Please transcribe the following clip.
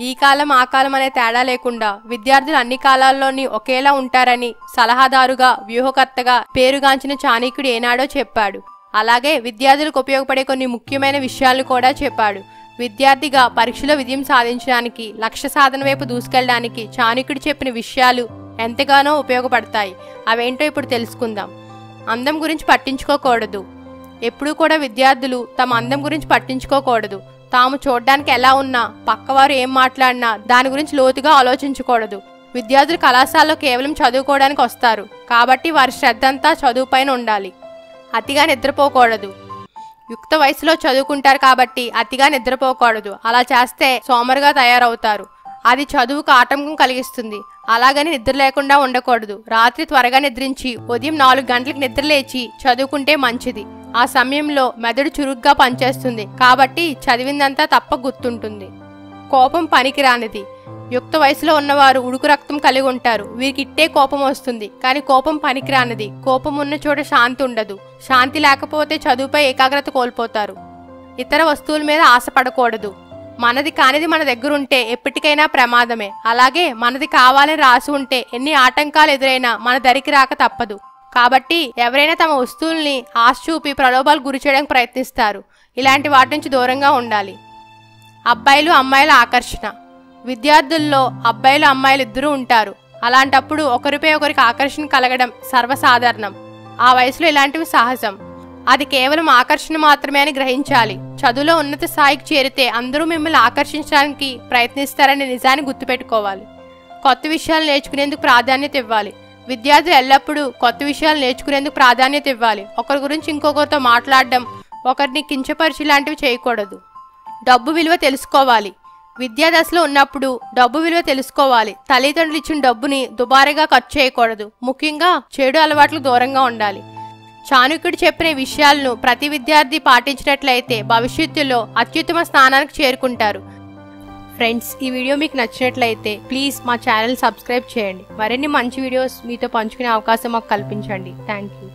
ఈ కాలం ఆ కాలం అనే తేడా లేకుండా విద్యార్థులు అన్ని కాలాల్లోని ఒకేలా ఉంటారని సలహాదారుగా వ్యూహకర్తగా పేరుగాంచిన చాణక్యుడు ఏనాడో చెప్పాడు అలాగే విద్యార్థులకు ఉపయోగపడే కొన్ని ముఖ్యమైన విషయాలను కూడా చెప్పాడు విద్యార్థిగా పరీక్షలో విజయం సాధించడానికి లక్ష్య సాధన వైపు దూసుకెళ్ళడానికి చాణక్యుడు చెప్పిన విషయాలు ఎంతగానో ఉపయోగపడతాయి అవేంటో ఇప్పుడు తెలుసుకుందాం అందం గురించి పట్టించుకోకూడదు ఎప్పుడూ కూడా విద్యార్థులు తమ అందం గురించి పట్టించుకోకూడదు తాము చూడడానికి ఎలా ఉన్నా పక్కవారు ఏం మాట్లాడినా దాని గురించి లోతుగా ఆలోచించకూడదు విద్యార్థులు కళాశాలలో కేవలం చదువుకోవడానికి వస్తారు కాబట్టి వారి శ్రద్ధ అంతా చదువుపైన ఉండాలి అతిగా నిద్రపోకూడదు యుక్త వయసులో చదువుకుంటారు కాబట్టి అతిగా నిద్రపోకూడదు అలా చేస్తే సోమరుగా తయారవుతారు అది చదువుకు ఆటంకం కలిగిస్తుంది అలాగని నిద్ర లేకుండా ఉండకూడదు రాత్రి త్వరగా నిద్రించి ఉదయం నాలుగు గంటలకు నిద్ర లేచి చదువుకుంటే మంచిది ఆ సమయంలో మెదడు చురుగ్గా పనిచేస్తుంది కాబట్టి చదివిందంతా తప్ప గుర్తుంటుంది కోపం పనికిరానిది యుక్త వయసులో ఉన్నవారు ఉడుకు రక్తం కలిగి ఉంటారు వీరికి ఇట్టే కోపం వస్తుంది కానీ కోపం పనికిరానిది కోపం ఉన్న చోట శాంతి ఉండదు శాంతి లేకపోతే చదువుపై ఏకాగ్రత కోల్పోతారు ఇతర వస్తువుల మీద ఆశపడకూడదు మనది కానిది మన దగ్గర ఉంటే ఎప్పటికైనా ప్రమాదమే అలాగే మనది కావాలని రాసి ఉంటే ఎన్ని ఆటంకాలు ఎదురైనా మన దరికి రాక తప్పదు కాబట్టి ఎవరైనా తమ వస్తువుల్ని ఆశ చూపి ప్రలోభాలు గురి చేయడానికి ప్రయత్నిస్తారు ఇలాంటి వాటి నుంచి దూరంగా ఉండాలి అబ్బాయిలు అమ్మాయిల ఆకర్షణ విద్యార్థుల్లో అబ్బాయిలు అమ్మాయిలు ఇద్దరూ ఉంటారు అలాంటప్పుడు ఒకరిపై ఒకరికి ఆకర్షణ కలగడం సర్వసాధారణం ఆ వయసులో ఇలాంటివి సహజం అది కేవలం ఆకర్షణ మాత్రమే అని గ్రహించాలి చదువులో ఉన్నత స్థాయికి చేరితే అందరూ మిమ్మల్ని ఆకర్షించడానికి ప్రయత్నిస్తారని నిజాన్ని గుర్తుపెట్టుకోవాలి కొత్త విషయాలు నేర్చుకునేందుకు ప్రాధాన్యత ఇవ్వాలి విద్యార్థులు ఎల్లప్పుడూ కొత్త విషయాలు నేర్చుకునేందుకు ప్రాధాన్యత ఇవ్వాలి ఒకరి గురించి ఇంకొకరితో మాట్లాడడం ఒకరిని కించపరిచి లాంటివి చేయకూడదు డబ్బు విలువ తెలుసుకోవాలి విద్యా దశలో ఉన్నప్పుడు డబ్బు విలువ తెలుసుకోవాలి తల్లిదండ్రులు ఇచ్చిన డబ్బుని దుబారాగా ఖర్చు చేయకూడదు ముఖ్యంగా చెడు అలవాట్లు దూరంగా ఉండాలి చాణక్యుడు చెప్పిన ఈ విషయాలను ప్రతి విద్యార్థి పాటించినట్లయితే భవిష్యత్తులో అత్యుత్తమ స్థానానికి చేరుకుంటారు ఫ్రెండ్స్ ఈ వీడియో మీకు నచ్చినట్లయితే ప్లీజ్ మా ఛానల్ సబ్స్క్రైబ్ చేయండి మరిన్ని మంచి వీడియోస్ మీతో పంచుకునే అవకాశం మాకు కల్పించండి థ్యాంక్ యూ